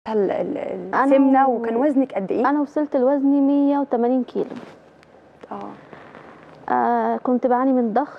ال- ال- أنا السمنه و- وكان وزنك قد ايه انا وصلت لوزني 180 كيلو اه آه كنت بعاني من ضغط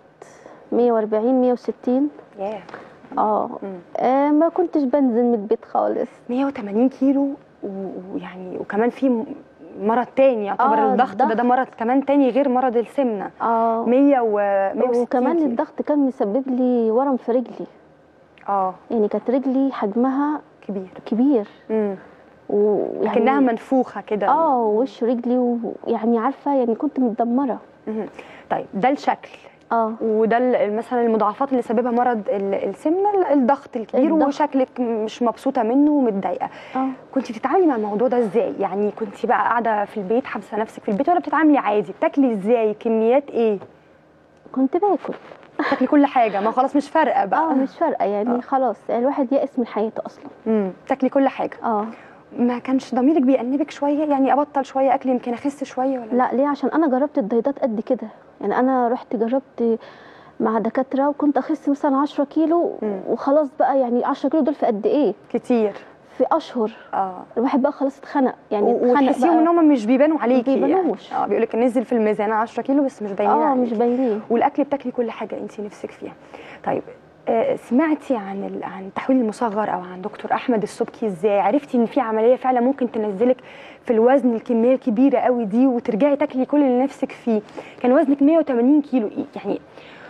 140 160 ياه اه مم. آه، ما كنتش بنزل من البيت خالص 180 كيلو و- ويعني وكمان في م- مرض تاني يعتبر آه، الضغط ده ده الضغط. مرض كمان تاني غير مرض السمنه اه 100 و 160 وكمان كيلو. الضغط كان مسبب لي ورم في رجلي اه يعني كانت رجلي حجمها كبير كبير امم ويعني كانها منفوخه كده اه وش رجلي ويعني عارفه يعني كنت متدمره مهم. طيب ده الشكل اه وده ال- مثلا المضاعفات اللي سببها مرض ال- السمنه ال- الضغط الكبير الضغط. وشكلك مش مبسوطه منه ومتضايقه اه كنت بتتعاملي مع الموضوع ده ازاي يعني كنت بقى قاعده في البيت حابسه نفسك في البيت ولا بتتعاملي عادي بتاكلي ازاي كميات ايه كنت باكل بتاكلي كل حاجه ما خلاص مش فارقه بقى اه مش فارقه يعني آه. خلاص يعني الواحد يأس من حياته اصلا امم بتاكلي كل حاجه اه ما كانش ضميرك بيأنبك شويه يعني ابطل شويه اكل يمكن اخس شويه ولا لا ليه عشان انا جربت الدايتات قد كده يعني انا رحت جربت مع دكاتره وكنت اخس مثلا 10 كيلو مم. وخلاص بقى يعني 10 كيلو دول في قد ايه كتير في اشهر اه الواحد بقى خلاص اتخنق يعني و- اتخنق وتحسيهم بقى. ان هم مش بيبانوا عليكي بيبانوش. يعني. اه بيقول لك نزل في الميزان 10 كيلو بس مش باينين اه مش عليكي. باينين والاكل بتاكلي كل حاجه انت نفسك فيها طيب آه، سمعتي عن ال- عن التحويل المصغر او عن دكتور احمد السبكي ازاي عرفتي ان في عمليه فعلا ممكن تنزلك في الوزن الكميه الكبيره قوي دي وترجعي تاكلي كل اللي نفسك فيه كان وزنك 180 كيلو إيه؟ يعني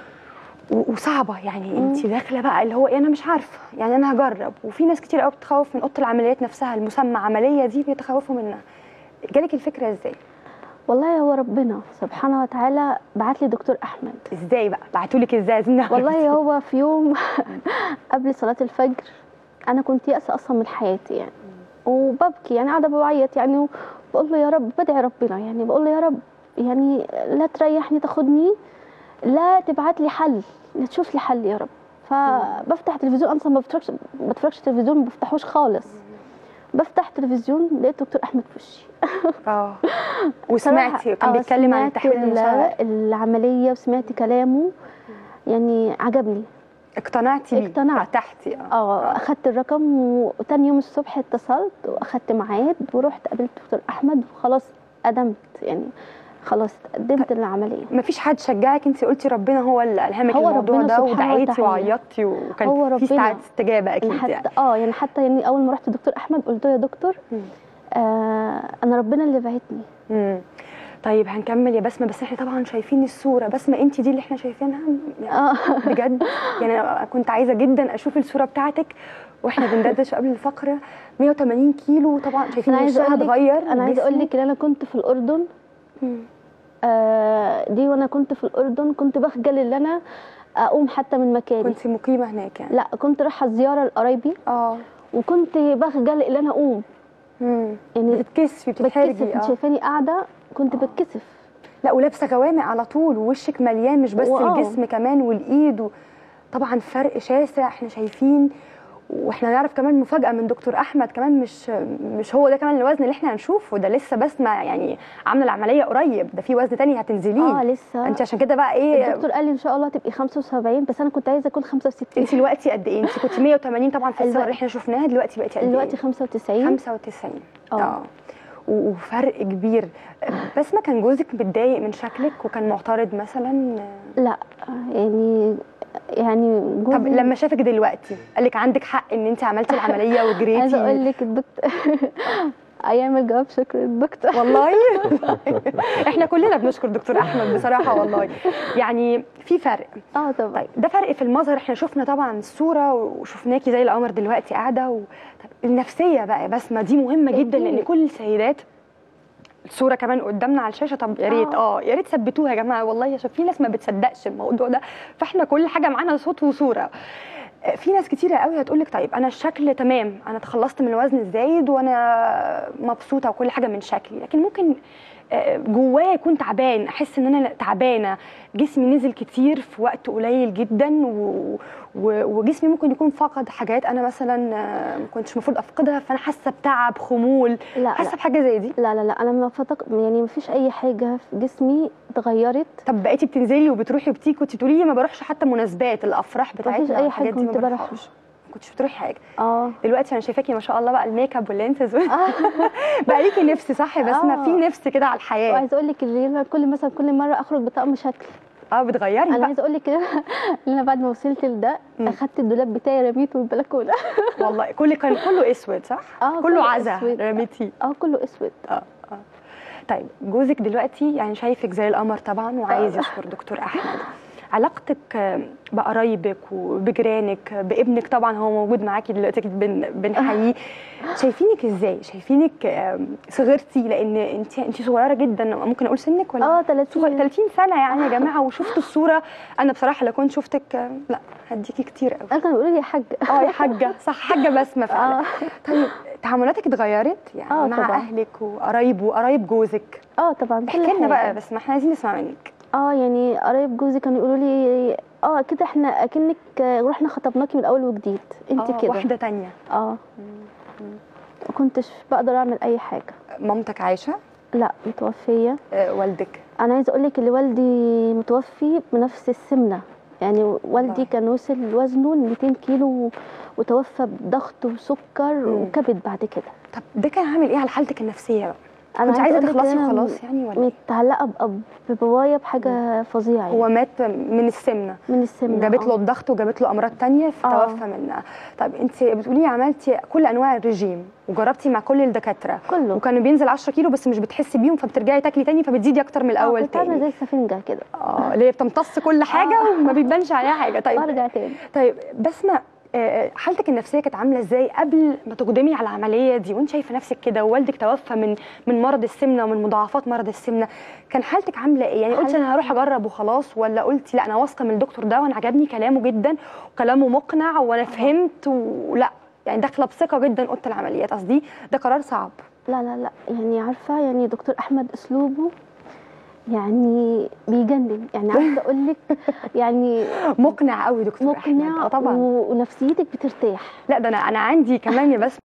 و- وصعبه يعني انت داخله بقى اللي هو إيه، انا مش عارفه يعني انا هجرب وفي ناس كتير قوي بتخوف من اوضه العمليات نفسها المسمى عمليه دي بيتخوفوا منها جالك الفكره ازاي والله هو ربنا سبحانه وتعالى بعت لي دكتور احمد ازاي بقى بعتولك ازاي عايزين نعرف والله هو في يوم قبل صلاة الفجر أنا كنت يأسة أصلا من حياتي يعني وببكي يعني قاعدة بعيط يعني وبقول له يا رب بدعي ربنا يعني بقول له يا رب يعني لا تريحني تاخدني لا تبعت لي حل لا تشوف لي حل يا رب فبفتح التلفزيون اصلا ما بتفرجش ما بتفرجش تلفزيون ما بفتحوش خالص بفتح تلفزيون لقيت دكتور احمد في وشي اه وسمعتي صراحة- كان آه، بيتكلم عن سمعت التحويل ال- المصغر العمليه وسمعت كلامه يعني عجبني اقتنعتي بيه اقتنعت. ارتحتي اه اه اخدت الرقم وتاني يوم الصبح اتصلت واخدت ميعاد ورحت قابلت دكتور احمد وخلاص قدمت يعني خلاص قدمت العمليه مفيش حد شجعك انت قلتي ربنا هو اللي الهمك هو الموضوع ربنا ده سبحانه ودعيتي وتعالى. وعيطتي وكان هو في ربنا. ساعات استجابه اكيد حتى يعني اه يعني حتى يعني اول ما رحت لدكتور احمد قلت له يا دكتور مم. آه انا ربنا اللي بعتني مم. طيب هنكمل يا بسمه بس احنا طبعا شايفين الصوره بسمه انت دي اللي احنا شايفينها يعني اه بجد يعني انا كنت عايزه جدا اشوف الصوره بتاعتك واحنا بندردش قبل الفقره 180 كيلو طبعا شايفين انا عايزه وشها اقول لك اتغير انا عايزه اقول جسمك. لك ان انا كنت في الاردن مم. آه دي وانا كنت في الاردن كنت بخجل ان انا اقوم حتى من مكاني كنت مقيمه هناك يعني لا كنت رايحه زياره لقرايبي اه وكنت بخجل ان انا اقوم مم. يعني بتتكسفي بتكسف بتتحرجي انت اه شايفاني قاعده كنت بتكسف لا ولابسه غوامق على طول ووشك مليان مش بس واو. الجسم كمان والايد و... طبعا فرق شاسع احنا شايفين واحنا نعرف كمان مفاجاه من دكتور احمد كمان مش مش هو ده كمان الوزن اللي احنا هنشوفه ده لسه بسمه يعني عامله العمليه قريب ده في وزن تاني هتنزليه اه لسه انت عشان كده بقى ايه الدكتور قال لي ان شاء الله تبقي 75 بس انا كنت عايزه اكون 65 انت دلوقتي قد ايه انت كنت 180 طبعا في الصور الوقت- اللي احنا شفناها دلوقتي بقيتي قد ايه دلوقتي 95 95 اه. اه و- وفرق كبير بس ما كان جوزك متضايق من شكلك وكان معترض مثلا لا يعني يعني جوزي طب لما شافك دلوقتي قال لك عندك حق ان انت عملتي العمليه عايزه وجريتي اقول لك الدكتور ايام الجواب شكر الدكتور والله احنا كلنا بنشكر دكتور احمد بصراحه والله يعني في فرق اه طبعا طيب ده فرق في المظهر احنا شفنا طبعا الصوره وشفناكي زي القمر دلوقتي قاعده و... طب النفسيه بقى يا بسمه دي مهمه جدا لان أكيد. كل السيدات الصوره كمان قدامنا على الشاشه طب يا ريت اه يا ريت ثبتوها يا جماعه والله يا شوف في ناس ما بتصدقش الموضوع ده فاحنا كل حاجه معانا صوت وصوره آه، في ناس كتيرة قوي هتقول لك طيب انا الشكل تمام انا تخلصت من الوزن الزايد وانا مبسوطه وكل حاجه من شكلي لكن ممكن آه، جوايا يكون تعبان احس ان انا تعبانه جسمي نزل كتير في وقت قليل جدا و... و... وجسمي ممكن يكون فقد حاجات انا مثلا آه، ما كنتش المفروض افقدها فانا حاسه بتعب خمول لا حاسه لا بحاجه زي دي لا لا لا انا ما فتق يعني ما فيش اي حاجه في جسمي اتغيرت طب بقيتي بتنزلي وبتروحي وبتيجي كنت تقولي لي ما بروحش حتى مناسبات الافراح بتاعتنا مفيش أي والحاجات حاجة دي ما كنت بروحها. بروحهاش. ما كنتش بتروحي حاجه اه دلوقتي انا شايفاكي ما شاء الله بقى الميك اب واللينسز اه بقى ليكي نفس صح بس ما آه. في نفس كده على الحياه وعايزه اقول لك اللي أنا كل مثلا كل مره اخرج بطقم شكل اه بتغيري انا بقى عايزه اقول لك ان انا بعد ما وصلت لده مم. اخدت الدولاب بتاعي رميته من البلكونه والله كل كان كله اسود صح اه كله كله عزا أسود. رميتيه اه كله اسود اه اه طيب جوزك دلوقتي يعني شايفك زي القمر طبعا وعايز يشكر دكتور احمد علاقتك آه، بقرايبك وبجيرانك بابنك طبعا هو موجود معاكي دلوقتي أكيد بن بنحييه شايفينك ازاي شايفينك آم، صغرتي لان انت انت صغيره جدا ممكن اقول سنك ولا اه صغير 30 30 سنه يعني يا جماعه وشفتوا الصوره انا بصراحه لو كنت شفتك آه، لا هديكي كتير قوي انا كانوا بيقولوا لي يا حاجه اه يا حاجه صح حاجه بسمه فعلا اه طيب تعاملاتك اتغيرت يعني آه، مع طبعاً. اهلك وقرايب وقرايب جوزك اه طبعا كل احكي لنا بقى حاجة. بس ما احنا عايزين نسمع منك اه يعني قرايب جوزي كانوا يقولوا لي اه كده احنا اكنك رحنا خطبناكي من الاول وجديد انت آه، كده واحده تانية اه ما كنتش بقدر اعمل اي حاجه مامتك عايشه لا متوفيه آه، والدك انا عايزه اقول لك اللي والدي متوفي بنفس السمنه يعني والدي الله. كان وصل وزنه ل 200 كيلو وتوفى بضغط وسكر مم. وكبد بعد كده طب ده كان عامل ايه على حالتك النفسيه بقى انا كنت عايزه أقول لك تخلصي إن أنا وخلاص يعني ولا إيه؟ متعلقه بأب- ببابايا بحاجه فظيعه هو يعني مات من السمنه من السمنه جابت آه. له الضغط وجابت له امراض تانية فتوفى منها طب انت بتقولي عملتي كل انواع الرجيم وجربتي مع كل الدكاتره كله وكانوا بينزل 10 كيلو بس مش بتحسي بيهم فبترجعي تاكلي تاني فبتزيدي اكتر من الاول آه، كنت عامله تاني زي السفنجه كده اه اللي هي بتمتص كل حاجه آه. وما بيبانش عليها حاجه طيب وارجع تاني طيب بسمة آه، حالتك النفسيه كانت عامله ازاي قبل ما تقدمي على العمليه دي وانت شايفه نفسك كده ووالدك توفى من من مرض السمنه ومن مضاعفات مرض السمنه كان حالتك عامله ايه يعني قلتي انا هروح اجرب وخلاص ولا قلتي لا انا واثقه من الدكتور ده وانا عجبني كلامه جدا وكلامه مقنع وانا فهمت ولا يعني داخله بثقه جدا اوضه العمليات قصدي ده قرار صعب لا لا لا يعني عارفه يعني دكتور احمد اسلوبه يعني بيجنن يعني عايزه اقول لك يعني مقنع قوي دكتور احمد مقنع آه طبعا و- ونفسيتك بترتاح لا ده انا انا عندي كمان يا بس